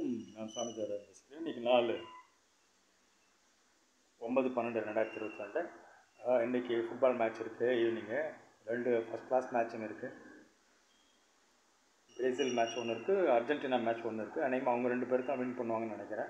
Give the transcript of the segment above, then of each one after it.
அனைவருக்கும் நான் சுவாமி தேவராஜ் பேசுகிறேன் இன்றைக்கி நாள் ஒன்பது பன்னெண்டு ரெண்டாயிரத்தி இருபத்தி ரெண்டு இன்றைக்கி ஃபுட்பால் மேட்ச் இருக்குது ஈவினிங்கு ரெண்டு ஃபஸ்ட் கிளாஸ் மேட்சுங்க இருக்குது பிரேசில் மேட்ச் ஒன்று இருக்குது அர்ஜென்டினா மேட்ச் ஒன்று இருக்குது அநேகமாக அவங்க ரெண்டு பேரும் தான் வின் பண்ணுவாங்கன்னு நினைக்கிறேன்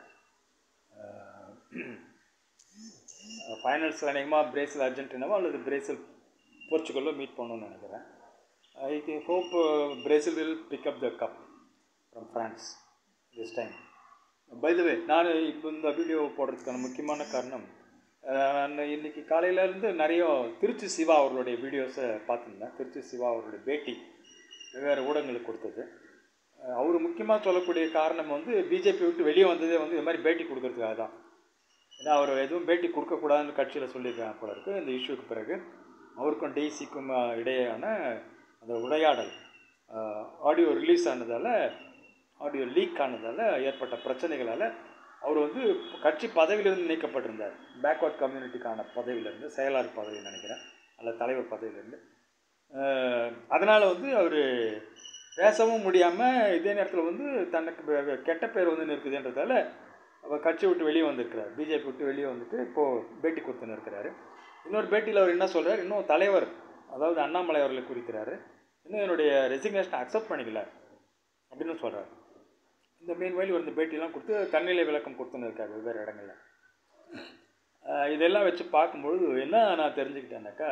ஃபைனல்ஸில் அநேகமாக பிரேசில் அர்ஜென்டினாவோ அல்லது பிரேசில் போர்ச்சுகலோ மீட் பண்ணணும்னு நினைக்கிறேன் I think hope Brazil will pick up the cup from France this time by the way நான் இப்போ இந்த வீடியோ போடுறதுக்கான முக்கியமான காரணம் நான் இன்றைக்கி காலையிலேருந்து நிறைய திருச்சி சிவா அவர்களுடைய வீடியோஸை பார்த்துருந்தேன் திருச்சி சிவா அவருடைய பேட்டி வெவ்வேறு ஊடகங்களுக்கு கொடுத்தது அவர் முக்கியமாக சொல்லக்கூடிய காரணம் வந்து பிஜேபி விட்டு வெளியே வந்ததே வந்து இது மாதிரி பேட்டி கொடுக்கறதுக்காக தான் ஏன்னா அவர் எதுவும் பேட்டி கொடுக்கக்கூடாதுன்னு கட்சியில் சொல்லியிருக்காங்க போல இருக்குது இந்த இஷ்யூக்கு பிறகு அவருக்கும் டெய்ஸிக்கும் இடையேயான அந்த உரையாடல் ஆடியோ ரிலீஸ் ஆனதால் ஆடியோ லீக் ஆனதால் ஏற்பட்ட பிரச்சனைகளால் அவர் வந்து கட்சி பதவியிலிருந்து நீக்கப்பட்டிருந்தார் பேக்வர்ட் கம்யூனிட்டிக்கான பதவியிலேருந்து செயலாளர் பதவி நினைக்கிறேன் அல்ல தலைவர் பதவியிலேருந்து அதனால் வந்து அவர் பேசவும் முடியாமல் இதே நேரத்தில் வந்து தனக்கு கெட்ட பேர் வந்து இருக்குதுன்றதால அவர் கட்சி விட்டு வெளியே வந்திருக்கிறார் பிஜேபி விட்டு வெளியே வந்துட்டு இப்போது பேட்டி கொடுத்துன்னு இருக்கிறாரு இன்னொரு பேட்டியில் அவர் என்ன சொல்கிறார் இன்னும் தலைவர் அதாவது அண்ணாமலை அவர்களை குறிக்கிறாரு இன்னும் என்னுடைய ரெசிக்னேஷனை அக்செப்ட் பண்ணிக்கல அப்படின்னு சொல்கிறார் இந்த மீன் வயல் இந்த பேட்டிலாம் கொடுத்து தன்னிலை விளக்கம் கொடுத்துன்னு இருக்காரு வெவ்வேறு இடங்களில் இதெல்லாம் வச்சு பார்க்கும்பொழுது என்ன நான் தெரிஞ்சுக்கிட்டேன்னாக்கா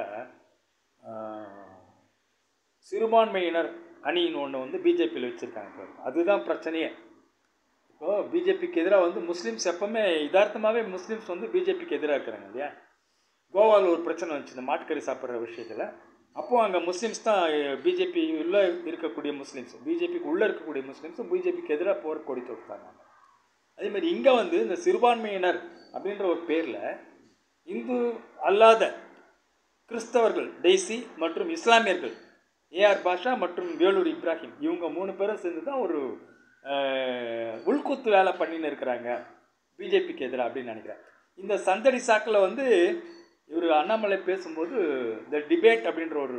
சிறுபான்மையினர் அணின்னு ஒன்று வந்து பிஜேபியில் வச்சுருக்காங்க அதுதான் பிரச்சனையே இப்போது பிஜேபிக்கு எதிராக வந்து முஸ்லீம்ஸ் எப்போவுமே யதார்த்தமாகவே முஸ்லீம்ஸ் வந்து பிஜேபிக்கு எதிராக இருக்கிறாங்க இல்லையா கோவாவில் ஒரு பிரச்சனை வந்துச்சு இந்த மாட்டுக்கறி சாப்பிட்ற விஷயத்தில் அப்போது அங்கே முஸ்லீம்ஸ் தான் பிஜேபி உள்ளே இருக்கக்கூடிய முஸ்லீம்ஸ் பிஜேபிக்கு உள்ளே இருக்கக்கூடிய முஸ்லீம்ஸும் பிஜேபிக்கு எதிராக போர் கொடி தொடுத்தாங்க அதேமாதிரி இங்கே வந்து இந்த சிறுபான்மையினர் அப்படின்ற ஒரு பேரில் இந்து அல்லாத கிறிஸ்தவர்கள் டெய்சி மற்றும் இஸ்லாமியர்கள் ஏஆர் பாஷா மற்றும் வேலூர் இப்ராஹிம் இவங்க மூணு பேரும் சேர்ந்து தான் ஒரு உள்குத்து வேலை பண்ணின்னு இருக்கிறாங்க பிஜேபிக்கு எதிராக அப்படின்னு நினைக்கிறேன் இந்த சந்தடி சாக்கில் வந்து இவர் அண்ணாமலை பேசும்போது இந்த டிபேட் அப்படின்ற ஒரு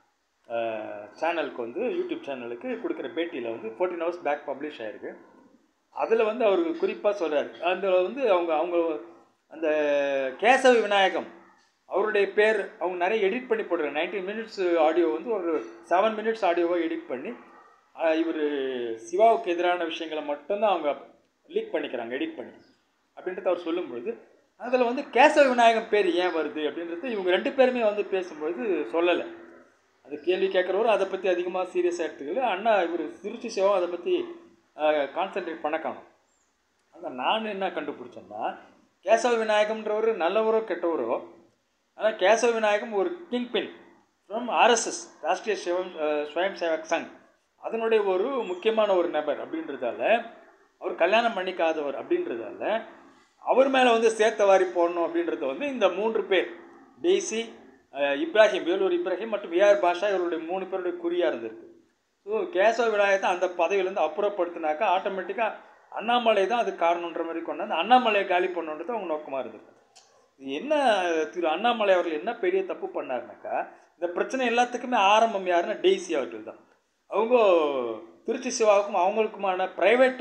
சேனலுக்கு வந்து யூடியூப் சேனலுக்கு கொடுக்குற பேட்டியில் வந்து ஃபோர்டீன் ஹவர்ஸ் பேக் பப்ளிஷ் ஆகிருக்கு அதில் வந்து அவர் குறிப்பாக சொல்கிறார் அதில் வந்து அவங்க அவங்க அந்த கேசவ விநாயகம் அவருடைய பேர் அவங்க நிறைய எடிட் பண்ணி போடுறாங்க நைன்டீன் மினிட்ஸ் ஆடியோ வந்து ஒரு செவன் மினிட்ஸ் ஆடியோவை எடிட் பண்ணி இவர் சிவாவுக்கு எதிரான விஷயங்களை மட்டும்தான் அவங்க லீக் பண்ணிக்கிறாங்க எடிட் பண்ணி அப்படின்றத அவர் சொல்லும்பொழுது அதில் வந்து கேசவ விநாயகம் பேர் ஏன் வருது அப்படின்றது இவங்க ரெண்டு பேருமே வந்து பேசும்பொழுது சொல்லலை அது கேள்வி கேட்குறவரும் அதை பற்றி அதிகமாக சீரியஸாக எடுத்துக்கல அண்ணா இவர் திருச்சி சிவம் அதை பற்றி கான்சன்ட்ரேட் பண்ண காணும் ஆனால் நான் என்ன கண்டுபிடிச்சேன்னா கேசவ விநாயகம்ன்றவர் நல்லவரோ கெட்டவரோ ஆனால் கேசவ விநாயகம் ஒரு king pin from RSS Rashtriya சிவம் ஸ்வயம் சேவக் சங் அதனுடைய ஒரு முக்கியமான ஒரு நபர் அப்படின்றதால அவர் கல்யாணம் பண்ணிக்காதவர் அப்படின்றதால அவர் மேலே வந்து சேர்த்த வாரி போடணும் அப்படின்றத வந்து இந்த மூன்று பேர் டெய்சி இப்ராஹிம் வேலூர் இப்ராஹிம் மற்றும் ஏஆர் பாஷா இவருடைய மூணு பேருடைய குறியாக இருந்திருக்கு ஸோ கேசவ விநாயகத்தை அந்த பதவியிலேருந்து அப்புறப்படுத்தினாக்கா ஆட்டோமேட்டிக்காக அண்ணாமலை தான் அது காரணன்ற மாதிரி கொண்டாந்து அண்ணாமலையை காலி பண்ணுன்றது அவங்க நோக்கமாக இருந்திருக்கு இது என்ன திரு அண்ணாமலை அவர்கள் என்ன பெரிய தப்பு பண்ணாருனாக்கா இந்த பிரச்சனை எல்லாத்துக்குமே ஆரம்பம் யாருன்னா டெய்சி அவர்கள் தான் அவங்க திருச்சி சிவாவுக்கும் அவங்களுக்குமான ப்ரைவேட்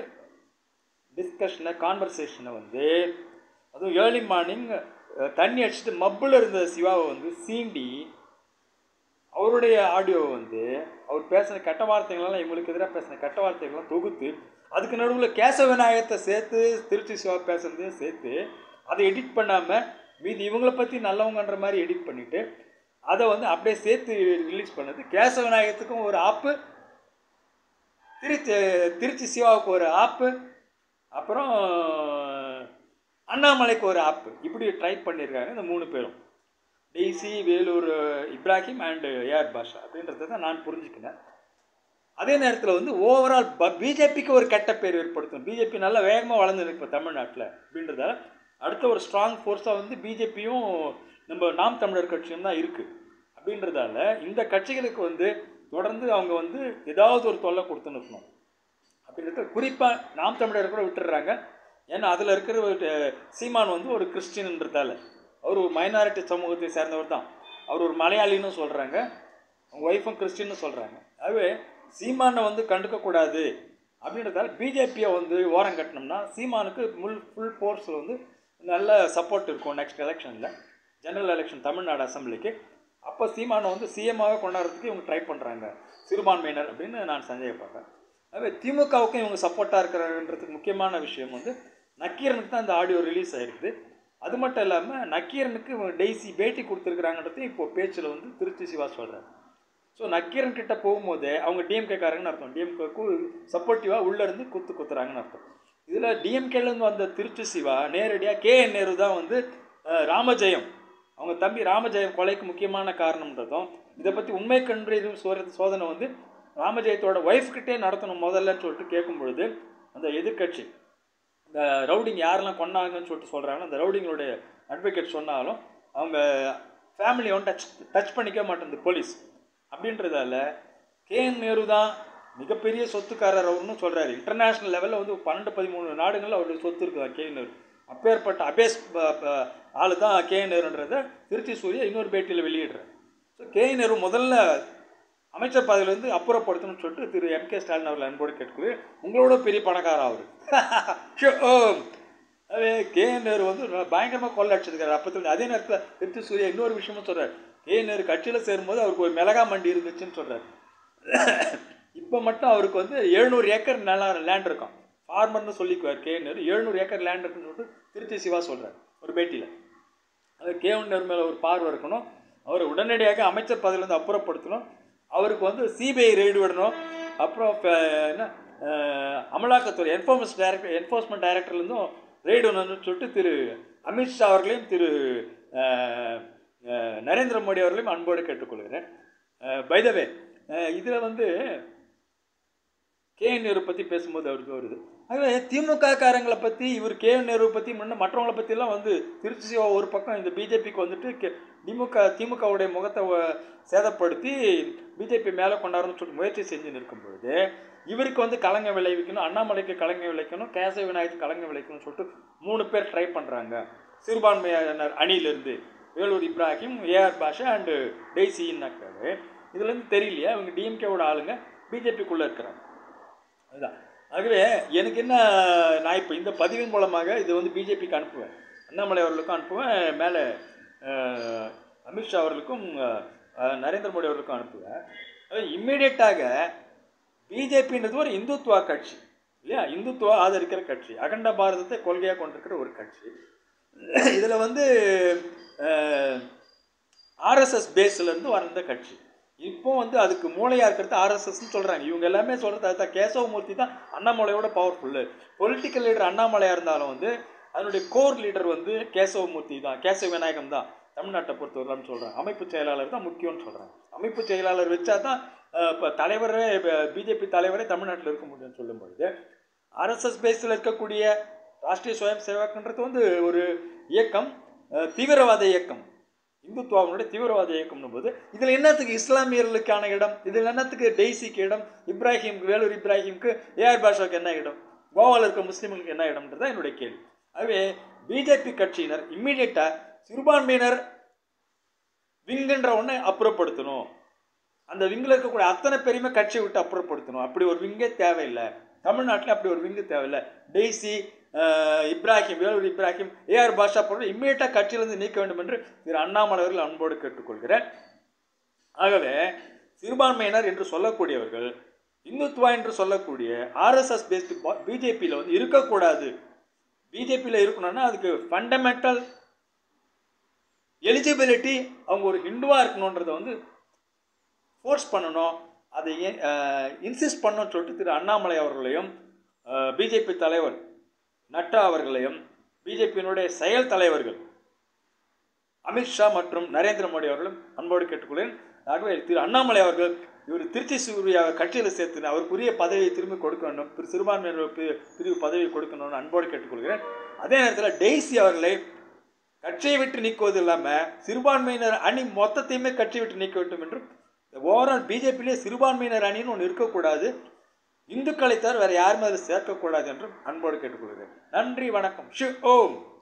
டிஸ்கஷனை கான்வர்சேஷனை வந்து அதுவும் ஏர்லி மார்னிங் தண்ணி அடிச்சுட்டு மப்பில் இருந்த சிவாவை வந்து சீண்டி அவருடைய ஆடியோவை வந்து அவர் பேசின கெட்ட வார்த்தைகளெல்லாம் இவங்களுக்கு எதிராக பேசின கெட்ட வார்த்தைகள்லாம் தொகுத்து அதுக்கு நடுவில் கேசவ விநாயகத்தை சேர்த்து திருச்சி சிவா பேசுனதையும் சேர்த்து அதை எடிட் பண்ணாமல் மீதி இவங்களை பற்றி நல்லவங்கன்ற மாதிரி எடிட் பண்ணிவிட்டு அதை வந்து அப்படியே சேர்த்து ரிலீஸ் பண்ணது கேசவ விநாயகத்துக்கும் ஒரு ஆப்பு திருச்சி திருச்சி சிவாவுக்கு ஒரு ஆப்பு அப்புறம் அண்ணாமலைக்கு ஒரு ஆப்பு இப்படி ட்ரை பண்ணியிருக்காங்க இந்த மூணு பேரும் Daisy Vellore Ibrahim and AR Basha அப்படின்றத தான் நான் புரிஞ்சுக்கினேன் அதே நேரத்தில் வந்து ஓவரால் ப பிஜேபிக்கு ஒரு கெட்ட பேர் ஏற்படுத்தணும் பிஜேபி நல்லா வேகமாக வளர்ந்துருக்கு இப்போ தமிழ்நாட்டில் அப்படின்றதால அடுத்த ஒரு ஸ்ட்ராங் ஃபோர்ஸாக வந்து பிஜேபியும் நம்ம நாம் தமிழர் கட்சியும் தான் இருக்குது அப்படின்றதால இந்த கட்சிகளுக்கு வந்து தொடர்ந்து அவங்க வந்து ஏதாவது ஒரு தொல்லை கொடுத்துன்னு இருக்கணும் அப்படின்றத குறிப்பாக நாம் தமிழர் கூட விட்டுடுறாங்க ஏன்னா அதில் இருக்கிற சீமான் வந்து ஒரு கிறிஸ்டின்ன்றதால அவர் ஒரு மைனாரிட்டி சமூகத்தை சேர்ந்தவர் தான் அவர் ஒரு மலையாளின்னு சொல்கிறாங்க அவங்க ஒய்ஃபும் கிறிஸ்டின்னு சொல்கிறாங்க ஆகவே சீமானை வந்து கண்டுக்கக்கூடாது அப்படின்றதால பிஜேபியை வந்து ஓரம் கட்டினோம்னா சீமானுக்கு முல் ஃபுல் ஃபோர்ஸில் வந்து நல்ல சப்போர்ட் இருக்கும் நெக்ஸ்ட் எலெக்ஷனில் ஜெனரல் எலெக்ஷன் தமிழ்நாடு அசம்பிளிக்கு அப்போ சீமானை வந்து சிஎம்மாக கொண்டாடுறதுக்கு இவங்க ட்ரை பண்ணுறாங்க சிறுபான்மையினர் அப்படின்னு நான் சந்தேகப்படுறேன் அதே திமுகவுக்கும் இவங்க சப்போர்ட்டாக இருக்கிறன்றதுக்கு முக்கியமான விஷயம் வந்து நக்கீரனுக்கு தான் இந்த ஆடியோ ரிலீஸ் ஆயிருக்குது அது மட்டும் இல்லாமல் நக்கீரனுக்கு இவங்க டெய்ஸி பேட்டி கொடுத்துருக்குறாங்கன்றது இப்போ பேச்சில் வந்து திருச்சி சிவா சொல்கிறார் ஸோ நக்கீரன் கிட்ட போகும்போதே அவங்க டிஎம்கே காரங்கன்னு அர்த்தம் டிஎம்கேக்கு சப்போர்ட்டிவாக உள்ளேருந்து குத்து குத்துறாங்கன்னு அர்த்தம் இதில் டிஎம்கேலேருந்து வந்த திருச்சி சிவா நேரடியாக கே என் நேரு தான் வந்து அஹ், ராமஜெயம் அவங்க தம்பி ராமஜெயம் கொலைக்கு முக்கியமான காரணம்ன்றதும் இதை பற்றி உண்மை கண்டறியும் சோத சோதனை வந்து ராமஜெயத்தோட ஒய்ஃப்கிட்டே நடத்தணும் முதல்லன்னு சொல்லிட்டு கேட்கும் பொழுது அந்த எதிர்க்கட்சி இந்த ரவுடிங் யாரெல்லாம் கொண்டாங்கன்னு சொல்லிட்டு சொல்கிறாங்க அந்த ரவுடிங்களுடைய அட்வொகேட் சொன்னாலும் அவங்க ஃபேமிலியை வந்து டச் டச் பண்ணிக்க மாட்டேங்குது போலீஸ் அப்படின்றதால கேஎன் நேரு தான் மிகப்பெரிய சொத்துக்காரர் அவர்னு சொல்கிறாரு இன்டர்நேஷ்னல் லெவலில் வந்து பன்னெண்டு பதிமூணு நாடுகளில் அவருடைய சொத்து இருக்குதா கேஎன் நேரு அப்பேற்பட்ட அபேஸ் ஆள் தான் கேஎன் நேருன்றதை திருச்சி சூர்யா இன்னொரு பேட்டியில் வெளியிடுறார் ஸோ கேஎன் நேரு முதல்ல அமைச்சர் பதவியிலேருந்து அப்புறப்படுத்தணும்னு சொல்லிட்டு திரு எம் கே ஸ்டாலின் அவர்கள் அன்போடு கேட்குது உங்களோட பெரிய பணக்காரர் அவர் அதே கே நேரு வந்து பயங்கரமாக கொள்ள அடிச்சிருக்காரு அப்போ அதே நேரத்தில் திருச்சி சூர்யா இன்னொரு விஷயமும் சொல்கிறார் கே நேரு கட்சியில் சேரும்போது அவருக்கு ஒரு மிளகா மண்டி இருந்துச்சுன்னு சொல்கிறார் இப்போ மட்டும் அவருக்கு வந்து எழுநூறு ஏக்கர் நிலம் லேண்ட் இருக்கும் ஃபார்மர்னு சொல்லிக்குவார் கே நேரு எழுநூறு ஏக்கர் லேண்ட் இருக்குன்னு சொல்லிட்டு திருச்சி சிவா சொல்கிறார் ஒரு பேட்டியில் அது கேவன் நேரு மேலே ஒரு பார்வை இருக்கணும் அவரை உடனடியாக அமைச்சர் பதவியிலேருந்து அப்புறப்படுத்தணும் அவருக்கு வந்து சிபிஐ ரெய்டு விடணும் அப்புறம் இப்ப என்ன அஹ், அமலாக்கத்துறை என்ஃபோர்மன்ஸ் டைரக்டர் என்ஃபோர்ஸ்மெண்ட் டைரக்டர்லேருந்தும் ரெய்டு விடணும்னு சொல்லிட்டு திரு அமித்ஷா அவர்களையும் திரு அஹ், அஹ், நரேந்திர மோடி அவர்களையும் அன்போடு கேட்டுக்கொள்கிறேன் பைதவே இதில் வந்து கே என் நேரு பற்றி பேசும்போது அவருக்கு வருது ஆகவே திமுக காரங்களை பற்றி இவர் கே என் நேரு பற்றி முன்ன மற்றவங்களை பற்றிலாம் வந்து திருச்சி சிவா ஒரு பக்கம் இந்த பிஜேபிக்கு வந்துட்டு கே திமுக திமுகவுடைய முகத்தை வ- சேதப்படுத்தி பிஜேபி மேலே கொண்டாடணும்னு சொல்லிட்டு முயற்சி செஞ்சு நிற்கும் பொழுது இவருக்கு வந்து கலங்க விளைவிக்கணும் அண்ணாமலைக்கு கலங்க விளைக்கணும் கேசவ விநாயகத்துக்கு கலங்க விளைக்கணும்னு சொல்லிட்டு மூணு பேர் ட்ரை பண்ணுறாங்க சிறுபான்மையினர் அணியிலிருந்து வேலூர் இப்ராஹிம் ஏஆர் பாஷா அண்டு டெய்சின்னாக்காரு இதுலேருந்து தெரியலையா இவங்க டிஎம்கேவோட ஆளுங்க பிஜேபிக்குள்ளே இருக்கிறாங்க அதுதான் ஆகவே எனக்கு என்ன நான் இப்போ இந்த பதிவின் மூலமாக இது வந்து பிஜேபிக்கு அனுப்புவேன் அண்ணாமலை அவர்களுக்கும் அனுப்புவேன் மேலே அஹ், அமித்ஷா அவர்களுக்கும் அஹ், நரேந்திர மோடி அவர்களுக்கும் அனுப்புவேன் அது இம்மிடியட்டாக பிஜேபின்றது ஒரு இந்துத்துவா கட்சி இல்லையா இந்துத்துவா ஆதரிக்கிற கட்சி அகண்ட பாரதத்தை கொள்கையாக கொண்டிருக்கிற ஒரு கட்சி இதில் வந்து ஆர்எஸ்எஸ் பேஸ்லேருந்து வந்த கட்சி இப்போ வந்து அதுக்கு மூளையாக இருக்கிறது ஆர்எஸ்எஸ்ன்னு சொல்கிறாங்க இவங்க எல்லாமே சொல்கிறது அதுதான் கேசவமூர்த்தி தான் அண்ணாமலையோட பவர்ஃபுல்லு பொலிட்டிக்கல் லீடர் அண்ணாமலையாக இருந்தாலும் வந்து அதனுடைய கோர் லீடர் வந்து கேசவமூர்த்தி தான் கேசவ விநாயகம் தான் தமிழ்நாட்டை பொறுத்தவரைன்னு சொல்கிறாங்க அமைப்பு செயலாளர் தான் முக்கியம்னு சொல்கிறாங்க அமைப்பு செயலாளர் வச்சா தான் இப்போ தலைவரே பிஜேபி தலைவரே தமிழ்நாட்டில் இருக்க முடியும்னு சொல்லும்பொழுது ஆர்எஸ்எஸ் பேஸில் இருக்கக்கூடிய ராஷ்ட்ரிய சுயம் சேவக்ன்றது வந்து ஒரு இயக்கம் அஹ், தீவிரவாத இயக்கம் இந்துத்துவாவினுடைய தீவிரவாத இயக்கம்னும் போது இதில் என்னத்துக்கு இஸ்லாமியர்களுக்கான இடம் இதில் என்னத்துக்கு டெய்ஸிக்கு இடம் இப்ராஹிம் வேலூர் இப்ராஹிம்க்கு ஏஆர் பாஷாவுக்கு என்ன இடம் கோவாவில் இருக்க முஸ்லீம்களுக்கு என்ன இடம்ன்றது தான் என்னுடைய கேள்வி ஆகவே பிஜேபி கட்சியினர் இம்மீடியட்டாக சிறுபான்மையினர் விங்குன்ற ஒன்று அப்புறப்படுத்தணும் அந்த விங்கில் இருக்கக்கூடிய அத்தனை பேரையுமே கட்சியை விட்டு அப்புறப்படுத்தணும் அப்படி ஒரு விங்கே தேவையில்லை தமிழ்நாட்டில் அப்படி ஒரு விங்கு தேவையில்லை டெய்ஸி அஹ், இப்ராஹிம் வேலூர் இப்ராஹிம் ஏஆர் பாஷா போன்ற இம்மீடியட்டாக கட்சியிலிருந்து நீக்க வேண்டும் என்று திரு அண்ணாமலை அவர்கள் அன்போடு கேட்டுக்கொள்கிறேன் ஆகவே சிறுபான்மையினர் என்று சொல்லக்கூடியவர்கள் இந்துத்துவா என்று சொல்லக்கூடிய ஆர்எஸ்எஸ் பேஸ்டு பிஜேபியில் வந்து இருக்கக்கூடாது பிஜேபியில் இருக்கணும்னா அதுக்கு ஃபண்டமெண்டல் எலிஜிபிலிட்டி அவங்க ஒரு ஹிந்துவாக இருக்கணுன்றதை வந்து ஃபோர்ஸ் பண்ணணும் அதை இன்சிஸ்ட் பண்ணணும்னு சொல்லிட்டு திரு அண்ணாமலை அவர்களையும் பிஜேபி தலைவர் நட்டா அவர்களையும் பிஜேபியினுடைய செயல் தலைவர்கள் அமித்ஷா மற்றும் நரேந்திர மோடி அவர்களும் அன்போடு கேட்டுக்கொள்கிறேன் ஆகவே திரு அண்ணாமலை அவர்கள் இவர் திருச்சி சூர்யாவை கட்சியில் சேர்த்து அவருக்குரிய பதவியை திரும்பி கொடுக்க வேண்டும் திரு சிறுபான்மையினர் பி- பிரிவு பதவியை கொடுக்கணும்னு அன்போடு கேட்டுக்கொள்கிறேன் அதே நேரத்தில் டெய்ஸி அவர்களை கட்சியை விட்டு நீக்குவது இல்லாமல் சிறுபான்மையினர் அணி மொத்தத்தையுமே கட்சியை விட்டு நீக்க வேண்டும் என்றும் ஓவரால் பிஜேபியிலே சிறுபான்மையினர் அணின்னு ஒன்று இருக்கக்கூடாது இந்துக்களை தவிர வேறு யாருமே அதில் சேர்க்கக்கூடாது என்றும் அன்போடு கேட்டுக்கொள்கிறேன் நன்றி வணக்கம் ஷி ஓம்